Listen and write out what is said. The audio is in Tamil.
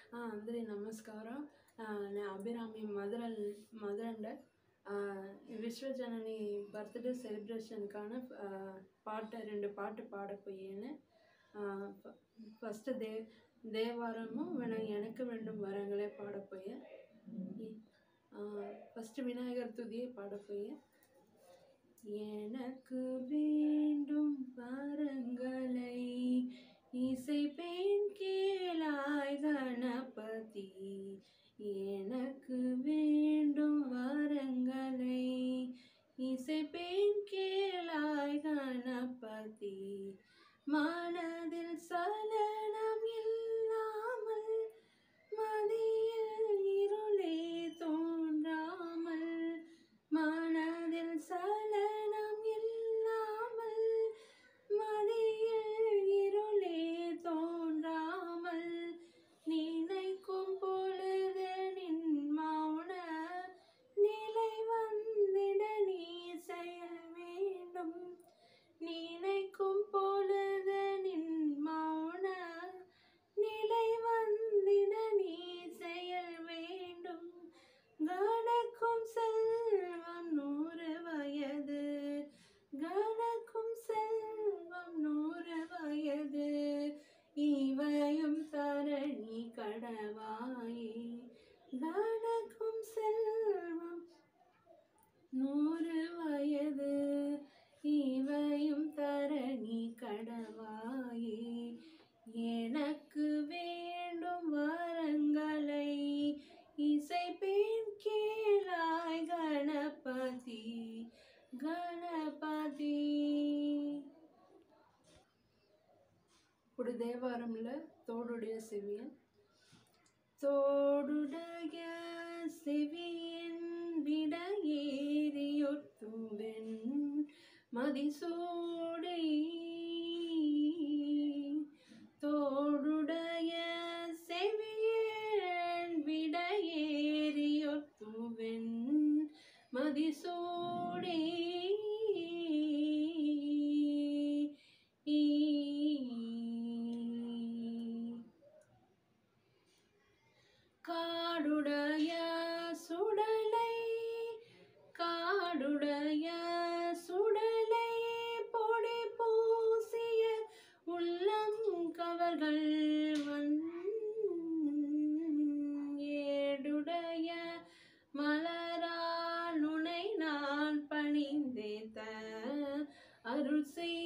అందరి నమస్కారం ఆ, నేను అభిరామి మదరల్ మదరండ விஸ்வஜனனி பர்த்டே செலிப்ரேஷனுக்கான பாட்டை ரெண்டு பாட்டு பாட போயேன்னு ஃபஸ்ட்டு தே தேவாரமும் வேணா எனக்கு வேண்டும் வரங்களே பாட போய் ஃபஸ்ட்டு விநாயகர் துதியை பாட போய் எனக்கு வேண்டும் வரங்களை இசைப்பேன் கேளாய் கணபதி எனக்கு வேண்டும் வரங்களை இசைப்பேன் கேளாய் கணபதி மனதில் சலனம் இல்லாமல் மதியில் இருளே தோன்றாமல் மனதில் சலனம் இல்லாமல் மதியில் இருளே தோன்றாமல் நினைக்கும் பொழுது நின் மௌன நிலை வந்திட நீ செயல் வேண்டும் நினைக்கும் பொழுது நின் மௌன நிலை வந்திட நீ செயல் வேண்டும் கணக்கும் செல்வம் நூறு வயது கணக்கும் செல்வம் நூறு வயது இவையும் தரணி கடவாயே கணக்கும் செல்வம் நூறு வயது இவையும் தரணி கடவாயே எனக்கு வேண்டும் வரங்களை இசைப்பேன் கேளாய் கணபதி గణపతి ఇప్పుడు దేవారంలో తోడుடைய செவியன் தோடுடைய செவியன் விட ஏறியொத்துவன் மதிசூடை தோடுடைய செவியன் விட ஏறியொத்துவன் மதிசூடே காடுடைய சுடலை காடுடைய சுடலை பொடி பூசிய உள்ளம் கவர்கள் ஏடுடைய மலரால் உனை நான் பணிந்தேத்த அருள் செய்